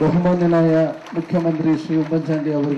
ബഹുമാന്യനായ മുഖ്യമന്ത്രി ശ്രീ ഉമ്മൻചാണ്ടി അവർ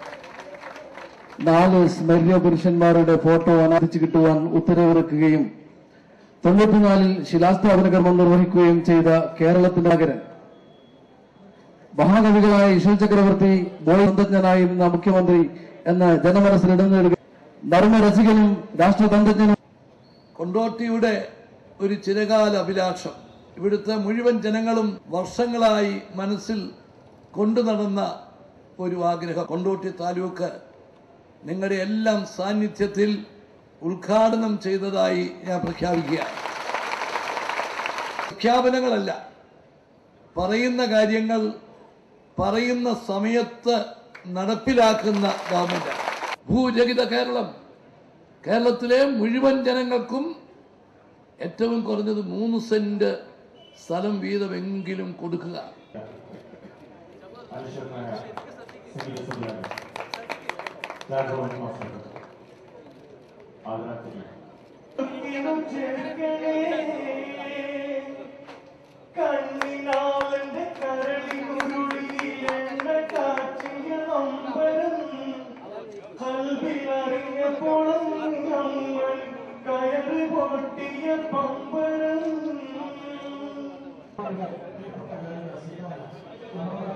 നാല് സ്മര്യ പുരുഷന്മാരുടെ ഫോട്ടോ അനാദിച്ചു കിട്ടുവാൻ ഉത്തരവിറക്കുകയും തൊണ്ണൂറ്റിനാലിൽ ശിലാസ്ഥാപന കർമ്മം നിർവഹിക്കുകയും ചെയ്ത കേരളത്തിന്റെ നഗരൻ മഹാകവികളായ ഈശ്വര ചക്രവർത്തി ബോധജ്ഞനായിരുന്ന മുഖ്യമന്ത്രി എന്ന ജനമനസ്സിൽ ഇടം നേടുക ധർമ്മരസികനും രാഷ്ട്രതന്ത്രജ്ഞനും കൊണ്ടോട്ടിയുടെ ഒരു ചിരകാല അഭിലാഷം ഇവിടുത്തെ മുഴുവൻ ജനങ്ങളും വർഷങ്ങളായി മനസ്സിൽ കൊണ്ടു നടന്ന ഒരു ആഗ്രഹം കൊണ്ടോട്ടി താലൂക്ക് നിങ്ങളുടെ എല്ലാം സാന്നിധ്യത്തിൽ ഉദ്ഘാടനം ചെയ്തതായി ഞാൻ പ്രഖ്യാപിക്കുകയാണ് പ്രഖ്യാപനങ്ങളല്ല പറയുന്ന കാര്യങ്ങൾ പറയുന്ന സമയത്ത് നടപ്പിലാക്കുന്ന ഗവൺമെന്റ് ഭൂരഹിത കേരളം കേരളത്തിലെ മുഴുവൻ ജനങ്ങൾക്കും ഏറ്റവും കുറഞ്ഞത് മൂന്ന് സെന്റ് സ്ഥലം വീതമെങ്കിലും കൊടുക്കുക അനുശരണമായ സംഗീത സംവിധാനം രാഘവൻ മാസ്റ്റർ ആദരാഞ്ജലി കണ്ണിനാളന്റെ കരളിനുരുളിയിലെണ്ണ കാച്ചിയ നമ്പരം കൽവിലറിഞ്ഞപ്പോൾ നമ്മൾ കയറ് പൊട്ടിയ പമ്പരം